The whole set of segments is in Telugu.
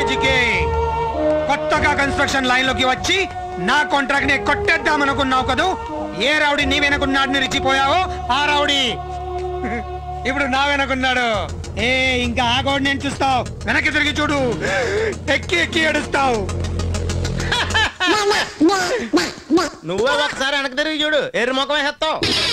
జీకే కొత్తగా కన్స్ట్రక్షన్ లైన్ లోకి వచ్చి నా కాంట్రాక్ట్ ని కొట్టేద్దామనుకున్నావు కదూ ఏ రౌడీ నీ వెనకున్నాడు రెచ్చిపోయావో ఆ రౌడీ ఇప్పుడు నా వెనకున్నాడు ఏ ఇంకా ఆ గోడు నేను చూస్తావు వెనక్కి తిరిగి చూడు ఎక్కి ఎక్కి ఏడుస్తావు నువ్వే ఒకసారి వెనక్కి తిరిగి చూడు ఎర్రి ముఖం వేస్తావు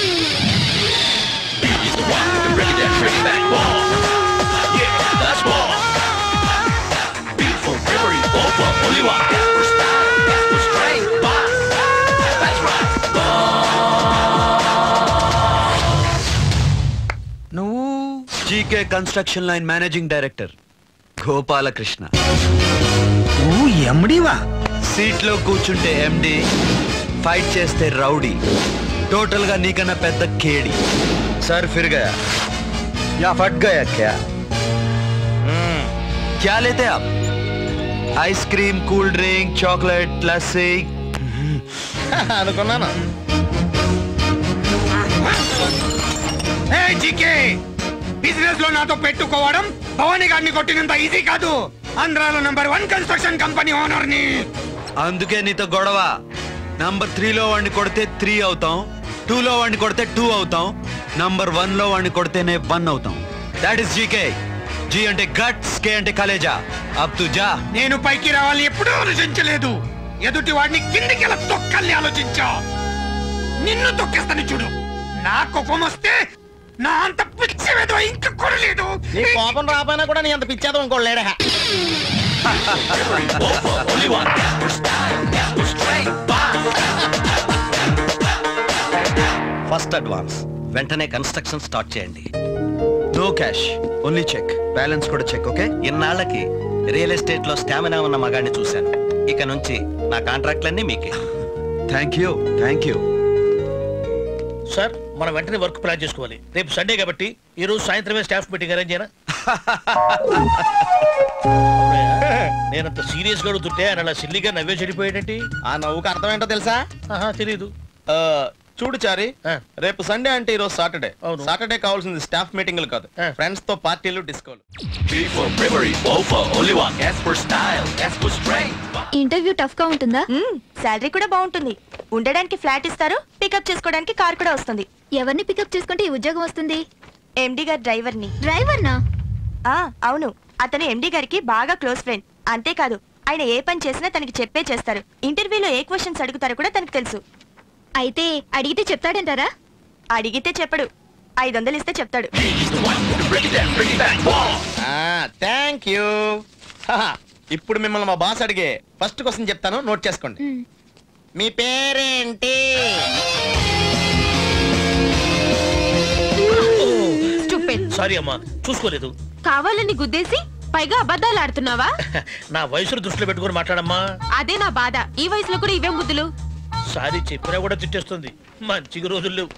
నువ్వు GK construction line managing director Gopalakrishna నువ్వు ఎమ్డివా సీట్ లో కూర్చుంటే ఎండి ఫైట్ చేస్తే రౌడీ టోటల్ గా నీకన్నా పెద్ద కేడి సర్ ఫిర్ గయా యా ఫట్ గయా క్యా क्या लेते आप ice cream cool drink chocolate lassi అనుకున్నాను ఏ జీకే బిజినెస్ లో నాతో పెట్టుకోవడం భవానీ గారిని కొట్టినంత ఈజీ కాదు ఆంధ్రాలో number one construction company owner ని అందుకే నీతో గొడవ నంబర్ త్రీలో వాడిని కొడితే త్రీ అవుతాం టూలో వాడిని కొడితే టూ అవుతాం నంబర్ వన్ లో వాడిని కొడితేనే వన్ అవుతాం దాట్ ఇస్ జీకే జీ అంటే గట్స్ కే అంటే కలేజా అబ్ తు జా నేను పైకి రావాలని ఎప్పుడూ ఆలోచించలేదు ఎదుటి వాడిని కిందికి ఎలా తొక్కాలని ఆలోచించా నిన్ను తొక్కేస్తాను చూడు నా కోపం వస్తే నా అంత పిచ్చి వేదో ఇంకా కొనలేదు నీ కోపం రాపోయినా కూడా నీ అంత పిచ్చేదో ఇంకోటి లేడా ఫస్ట్ అడ్వాన్స్ వెంటనే కన్స్ట్రక్షన్ స్టార్ట్ చేయండి no cash only cheque balance కూడా చెక్ ఓకే ఇన్నాళ్ళకి రియల్ ఎస్టేట్ లో స్టామినా ఉన్న మగాడిని చూశాను ఇక నుంచి నా కాంట్రాక్ట్లన్నీ మీకే thank you thank you sir మనం వెంటనే వర్క్ ప్లాన్ చేసుకోవాలి రేపు సండే కాబట్టి ఈ రోజు సాయంత్రమే స్టాఫ్ మీటింగ్ అరేంజ్ చేయనా నేనంత సీరియస్ గా అడుగుతుంటే ఆయన అలా సిల్లిగా నవ్వే చెడిపోయాడేంటి ఆ నవ్వుకి అర్థం ఏంటో తెలుసా ఆహా తెలీదు ఆ, చూడు చారి ఆ. రేపు సండే అంటే ఈరోజు సాటర్డే అవును. సాటర్డే కావాల్సింది స్టాఫ్ మీటింగ్లు కాదు ఆ. ఫ్రెండ్స్ తో పార్టీలు డిస్కోలు ఇంటర్వ్యూ టఫ్ గా ఉంటుందా శాలరీ కూడా బాగుంటుంది ఉండడానికి ఫ్లాట్ ఇస్తారు పికప్ చేసుకోవడానికి కార్ కూడా వస్తుంది ఎవరిని పికప్ చేసుకుంటే ఈ ఉద్యోగం వస్తుంది ఎండి గారి డ్రైవర్ ని డ్రైవర్ నా ఆ అవును అతను ఎండి గారికి బాగా క్లోజ్ ఫ్రెండ్ అంతేకాదు ఆయన ఏ పని చేసినా తనకి చెప్పే చేస్తారు ఇంటర్వ్యూలో ఏ క్వశ్చన్స్ అడుగుతారో కూడా తనకు తెలుసు అయితే అడిగితే చెప్తాడంటారా అడిగితే చెప్పడు ఐదు వందలు ఇస్తే చెప్తాడు థ్యాంక్ యూ ఇప్పుడు మిమ్మల్ని మా బాస్ అడిగే ఫస్ట్ క్వశ్చన్ చెప్తాను నోట్ చేసుకోండి మీ పేరేంటి సారీ అమ్మా చూసుకోలేదు కావాలని గుద్దేసి పైగా అబద్ధాలు ఆడుతున్నావా నా వయసును దృష్టిలో పెట్టుకొని మాట్లాడమ్మా అదే నా బాధ ఈ వయసులో కూడా ఇవే ముద్దులు సారీ చెప్పినా కూడా తిట్టేస్తుంది మంచిగా రోజులు లేవు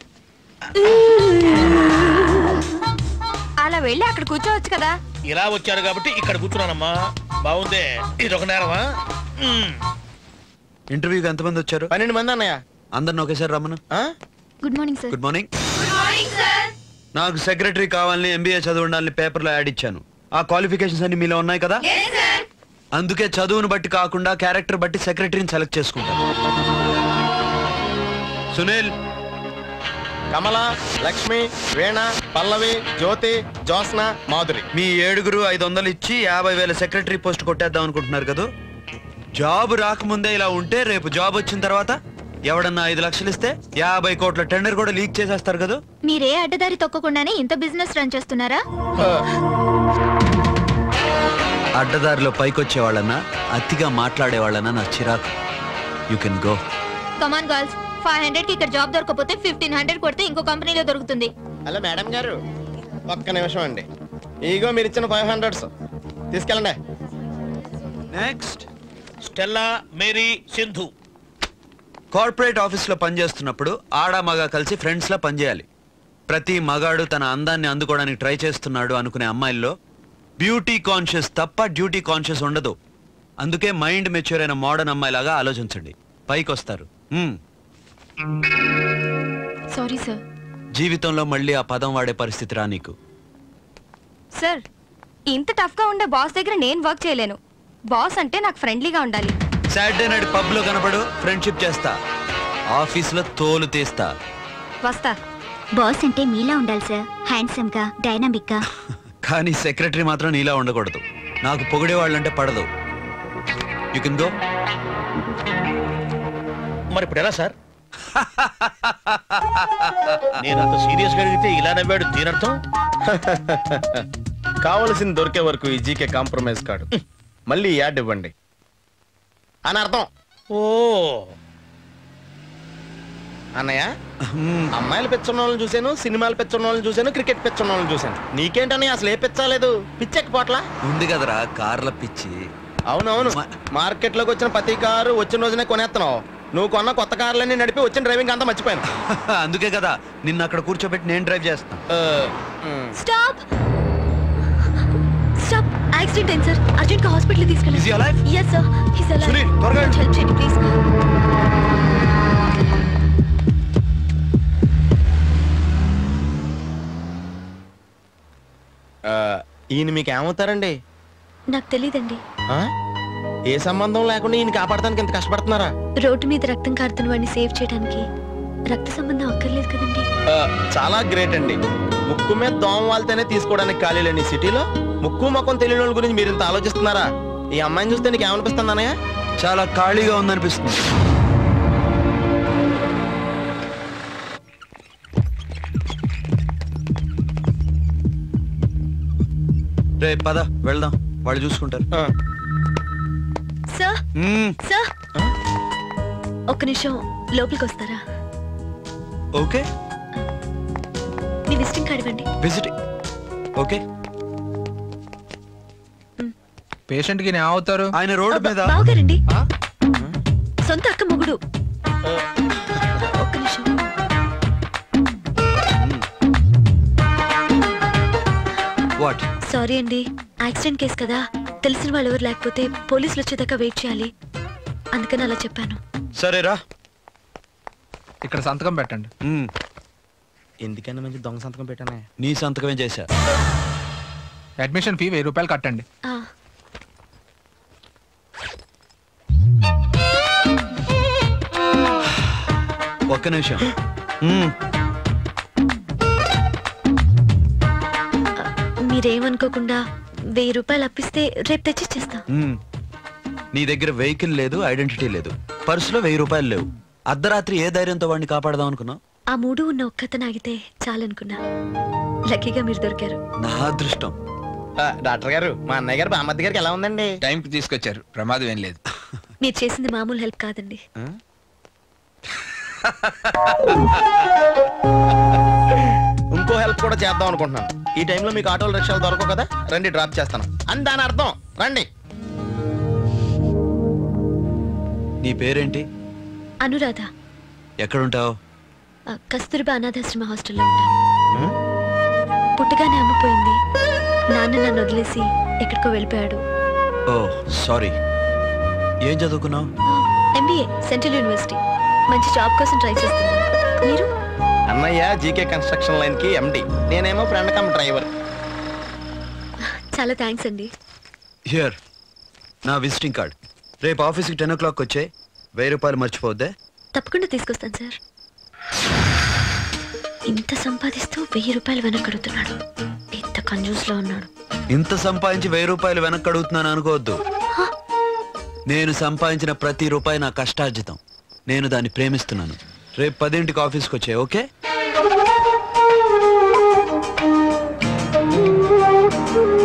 అలా వెళ్ళి అక్కడ కూర్చోవచ్చు కదా ఇలా వచ్చారు కాబట్టి ఇక్కడ కూర్చున్నానమ్మా బాగుందే ఇది ఒక నేరమా మ్మ్. ఇంటర్వ్యూకి ఎంతమంది వచ్చారు పన్నెండు మంది అన్నయ్య అందరిని ఒకేసారి రమ్మను ఆ? Good morning sir good morning నాకు సెక్రటరీ కావాలని ఎంబీఏ చదువు ఉండాలని పేపర్లో యాడ్ ఇచ్చాను ఆ క్వాలిఫికేషన్స్ అన్ని మీలో ఉన్నాయి కదా అందుకే చదువును బట్టి కాకుండా క్యారెక్టర్ బట్టి సెక్రటరీని సెలెక్ట్ చేసుకుంటాను సునీల్ కమల లక్ష్మి వీణ పల్లవి జ్యోతి జ్యోత్స్న మాధురి మీ ఏడుగురు ఐదు వందలు ఇచ్చి యాభై వేల సెక్రటరీ పోస్ట్ కొట్టేద్దాం అనుకుంటున్నారు కదా జాబ్ రాకముందే ఇలా ఉంటే రేపు జాబ్ వచ్చిన తర్వాత ఎవడన్నా ఐదు లక్షలు ఇస్తే యాభై కోట్ల టెండర్ కూడా లీక్ చేసేస్తారు కదా మీరే అడ్డదారి తొక్కకుండానే ఇంత బిజినెస్ రన్ చేస్తున్నారా అడ్డదారిలో పైకొచ్చే వాళ్ళన్నా అతిగా మాట్లాడే వాళ్ళన్నా నా చిరాకు you can go come on girls five hundred కి ఇక్కడ జాబ్ దొరకపోతే ఫిఫ్టీన్ హండ్రెడ్ కొడితే ఇంకో కంపెనీలో దొరుకుతుంది హలో మేడం గారు ఒక్క నిమిషం అండి ఈగో మీరు ఇచ్చిన ఫైవ్ హండ్రెడ్స్ తీసుకెళ్ళండి next Stella Mary Sindhu corporate ఆఫీస్లో పనిచేస్తున్నప్పుడు ఆడ మగ కలిసి ఫ్రెండ్స్లా పనిచేయాలి ప్రతి మగాడు తన అందాన్ని అందుకోవడానికి ట్రై చేస్తున్నాడు అనుకునే అమ్మాయిల్లో బ్యూటీ కాన్షియస్ తప్ప డ్యూటీ కాన్షియస్ ఉండదు అందుకే మైండ్ మెచ్యూర్ అయిన మోడర్న్ అమ్మాయిలాగా ఆలోచించండి పైకి వస్తారు మ్మ్. సారీ సార్ జీవితంలో మళ్ళీ ఆ పదం వాడే పరిస్థితి రా నీకు సార్ ఇంత టఫ్ గా ఉండే బాస్ దగ్గర నేను వర్క్ చేయలేను బాస్ అంటే నాకు ఫ్రెండ్లీగా ఉండాలి సాటర్డే నైట్ పబ్ లో కనపడు ఫ్రెండ్షిప్ చేస్తా ఆఫీస్ లో తోలు తీస్తా వస్తా బాస్ అంటే మీలా ఉండాలి సార్ హ్యాండ్సమ్ గా డైనామిక్ గా కానీ సెక్రటరీ మాత్రం నీలా ఉండకూడదు నాకు పొగిడే వాళ్ళంటే పడదు యు కెన్ గో మరి ఇప్పుడు ఎలా సార్ నేను అంత సీరియస్ గా అడిగితే ఇలా నవ్వాడు దీనర్థం కావలసింది దొరికే వరకు ఈ జీకే కాంప్రమైజ్ కాడు మళ్ళీ యాడ్ ఇవ్వండి అని అర్థం ఓ అన్నయ్య అమ్మాయిలు పెచ్చున్న వాళ్ళని చూశాను సినిమాలు పెచ్చున్న వాళ్ళని చూశాను క్రికెట్ పెచ్చున్న వాళ్ళని చూశాను నీకేంటని అసలు ఏ పెచ్చలేదు పిచ్చెక్కిపోట్లా ఉంది కదరా కార్ల పిచ్చి అవునవును మా- మార్కెట్ లోకి వచ్చిన ప్రతి కారు వచ్చిన రోజునే కొనేస్తున్నావు నువ్వు కొన్న కొత్త కార్లన్నీ నడిపి వచ్చిన డ్రైవింగ్ అంతా మర్చిపోయాను అందుకే కదా నిన్ను అక్కడ కూర్చోబెట్టి నేను డ్రైవ్ చేస్తాను ఆ, మ్. స్టాప్ స్టాప్ యాక్సిడెంట్ అయింది సార్ అర్జెంట్ గా హాస్పిటల్ Is he తీసుకెళ్ళండి alive? Yes sir he's alive Sunil, త్వరగా రండి. హెల్ప్ చేయండి ప్లీజ్ ఆ, ఈయన మీకు ఏమవుతారండి నాకు తెలియదండి ఆ? ఏ సంబంధం లేకుండా ఈయన కాపాడటానికి ఎంత కష్టపడుతున్నారా రోడ్డు మీద రక్తం కారుతున్న వాడిని సేవ్ చేయడానికి రక్త సంబంధం అక్కర్లేదు కదండి ఆ, చాలా గ్రేట్ అండి ముక్కు మీద దోమ వాళ్తేనే తీసుకోవడానికి ఖాళీ లేని ఈ సిటీలో ముక్కు ముఖం తెలియని వాళ్ళ గురించి మీరు ఇంత ఆలోచిస్తున్నారా ఈ అమ్మాయిని చూస్తే నీకు ఏమనిపిస్తుంది అన్నయ్య చాలా ఖాళీగా ఉందనిపిస్తుంది రే పద వెళ్దాం వాళ్ళు చూసుకుంటారు ఆ, సార్ మ్మ్, సార్ ఒక్క నిమిషం లోపలికి వస్తారా ఓకే మీ విజిటింగ్ కార్డ్ ఇవ్వండి విజిట్ ఓకే పేషెంట్ కి అవుతారు ఆయన రోడ్డు మీద బావగారండి సొంత అక్క మొగుడు ఒక్క నిమిషం వాట్ సారీ అండి యాక్సిడెంట్ కేసు కదా తెలిసిన వాళ్ళు ఎవరు లేకపోతే పోలీసులు వచ్చేదాకా వెయిట్ చేయాలి అందుకని అలా చెప్పాను సరేరా ఇక్కడ సంతకం పెట్టండి మ్మ్, ఎందుకన్నా మంచి దొంగ సంతకం పెట్టానే నీ సంతకమే చేశా అడ్మిషన్ ఫీ వెయ్యి రూపాయలు కట్టండి ఆ, ఒక్క నిమిషం మ్మ్, మీరేమనుకోకుండా వెయ్యి రూపాయలు అప్పిస్తే రేపు తెచ్చిచ్చేస్తా మ్మ్. నీ దగ్గర వెహికల్ లేదు ఐడెంటిటీ లేదు పర్సులో వెయ్యి రూపాయలు లేవు అర్ధరాత్రి ఏ ధైర్యంతో వాడిని కాపాడదాం అనుకున్నావు ఆ మూడు ఉన్న ఒక్కతను ఆగితే చాలనుకున్నా లక్కీగా మీరు దొరికారు నా అదృష్టం ఆ, డాక్టర్ గారు మా అన్నయ్య గారు బామ్మద్ది గారికి ఎలా ఉందండి టైంకి తీసుకొచ్చారు ప్రమాదం ఏం లేదు మీరు చేసింది మామూలు హెల్ప్ కాదండి ఇంకో హెల్ప్ కూడా చేద్దాం అనుకుంటున్నాను ఈ టైంలో మీకు ఆటోలు రిక్షాలు దొరకవు కదా రండి డ్రాప్ చేస్తాను అని దాని అర్థం రండి నీ పేరేంటి అనురాధ ఎక్కడుంటావు ఆ, కస్తూరిబా అనాథాశ్రమ హాస్టల్లో ఉంటాను పుట్టగానే అమ్మపోయింది నాన్న నన్ను వదిలేసి ఎక్కడికో వెళ్ళిపోయాడు ఓ సారీ ఏం చదువుకున్నావు ఎంబీఏ సెంట్రల్ యూనివర్సిటీ మంచి జాబ్ కోసం ట్రై చేస్తున్నాను మీరు అన్నయ్య జీకే కన్స్ట్రక్షన్ లైన్ కి ఎండి నేనేమో ఫ్రెండ్ కమ్ డ్రైవర్ చాలా థ్యాంక్స్ అండి హియర్ నా విజిటింగ్ కార్డ్ రేపు ఆఫీస్కి టెన్ ఓ క్లాక్ వచ్చే వెయ్యి రూపాయలు మర్చిపోద్దే తప్పకుండా తీసుకొస్తాను సార్ ఇంత సంపాదిస్తూ వెయ్యి రూపాయలు వెనకడుతున్నాడు పెద్ద కంజూస్లో ఉన్నాడు ఇంత సంపాదించి వెయ్యి రూపాయలు వెనక్కి అడుగుతున్నాను అనుకోవద్దు నేను సంపాదించిన ప్రతి రూపాయి నా కష్టార్జితం నేను దాన్ని ప్రేమిస్తున్నాను రేపు పదింటికి ఆఫీస్కి వచ్చే ఓకే ఆ